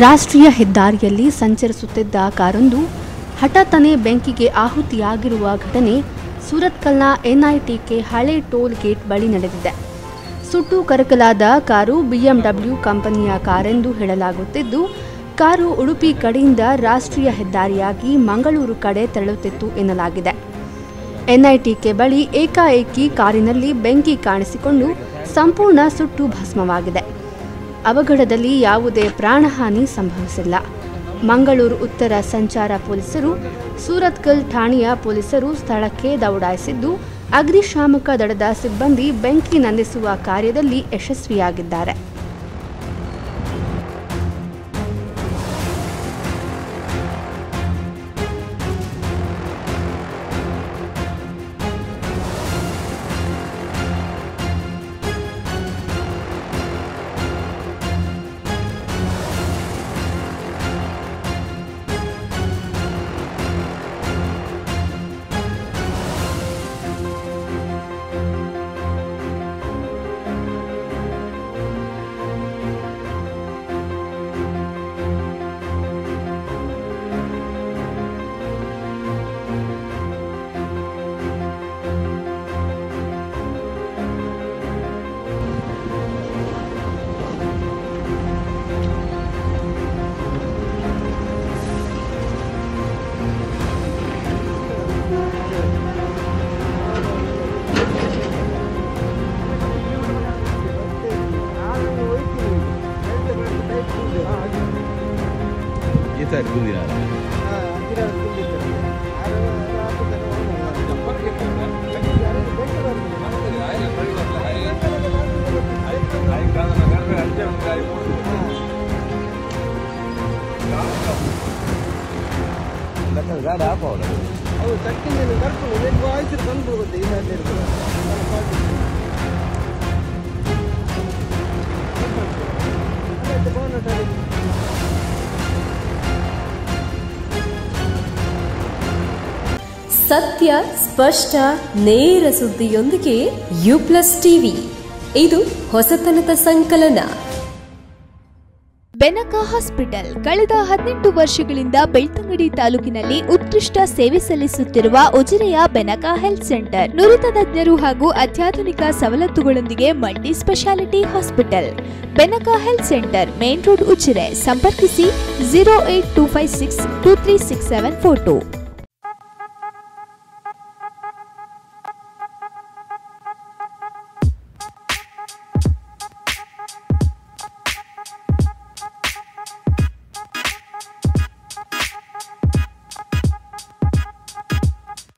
ರಾಷ್ಟ್ರೀಯ ಹೆದ್ದಾರಿಯಲ್ಲಿ ಸಂಚರಿಸುತ್ತಿದ್ದ ಕಾರೊಂದು ಹಠಾತ್ತನೆ ಬೆಂಕಿಗೆ ಆಹುತಿಯಾಗಿರುವ ಘಟನೆ ಸೂರತ್ಕಲ್ನ ಎನ್ಐಟಿಕೆ ಹಳೆ ಟೋಲ್ ಗೇಟ್ ಬಳಿ ನಡೆದಿದೆ ಸುಟ್ಟು ಕರಕಲಾದ ಕಾರು ಬಿಎಂಡಬ್ಲ್ಯೂ ಕಂಪನಿಯ ಕಾರೆಂದು ಹೇಳಲಾಗುತ್ತಿದ್ದು ಕಾರು ಉಡುಪಿ ಕಡೆಯಿಂದ ರಾಷ್ಟ್ರೀಯ ಹೆದ್ದಾರಿಯಾಗಿ ಮಂಗಳೂರು ಕಡೆ ತೆರಳುತ್ತಿತ್ತು ಎನ್ನಲಾಗಿದೆ ಎನ್ಐಟಿಕೆ ಬಳಿ ಏಕಾಏಕಿ ಕಾರಿನಲ್ಲಿ ಬೆಂಕಿ ಕಾಣಿಸಿಕೊಂಡು ಸಂಪೂರ್ಣ ಸುಟ್ಟು ಭಸ್ಮವಾಗಿದೆ ಅವಘಡದಲ್ಲಿ ಯಾವುದೇ ಪ್ರಾಣಹಾನಿ ಸಂಭವಿಸಿಲ್ಲ ಮಂಗಳೂರು ಉತ್ತರ ಸಂಚಾರ ಪೊಲೀಸರು ಸೂರತ್ಕಲ್ ಠಾಣೆಯ ಪೊಲೀಸರು ಸ್ಥಳಕ್ಕೆ ದೌಡಾಯಿಸಿದ್ದು ಅಗ್ನಿಶಾಮಕ ದಳದ ಸಿಬ್ಬಂದಿ ಬೆಂಕಿ ನಂದಿಸುವ ಕಾರ್ಯದಲ್ಲಿ ಯಶಸ್ವಿಯಾಗಿದ್ದಾರೆ ಈ ಸೈಡ್ ಗುಂದಿನಾರ ಗಾಡಿ ಹಾಕೋಲ್ಲ ಅವು ತಕ್ಕಿಂದ ಕರ್ಕೊಂಡು ಬೇಕು ಆಯ್ತು ತಂದು ಹೋಗುತ್ತೆ ಇಲ್ಲ ಅಲ್ಲಿ ಇರ್ತದೆ ಸತ್ಯ ಸ್ಪಷ್ಟ ನೇರ ಸುದ್ದಿಯೊಂದಿಗೆ ಯು ಪ್ಲಸ್ ಟಿವಿ ಇದು ಹೊಸತನದ ಸಂಕಲನ ಬೆನಕ ಹಾಸ್ಪಿಟಲ್ ಕಳೆದ ಹದಿನೆಂಟು ವರ್ಷಗಳಿಂದ ಬೆಳ್ತಂಗಡಿ ತಾಲೂಕಿನಲ್ಲಿ ಉತ್ಕೃಷ್ಟ ಸೇವೆ ಸಲ್ಲಿಸುತ್ತಿರುವ ಉಜಿರೆಯ ಬೆನಕ ಹೆಲ್ತ್ ಸೆಂಟರ್ ನುರಿತ ತಜ್ಞರು ಹಾಗೂ ಅತ್ಯಾಧುನಿಕ ಸವಲತ್ತುಗಳೊಂದಿಗೆ multi speciality hospital Benaka health centre main road Ujire ಸಂಪರ್ಕಿಸಿ zero eight two five six two three six seven four to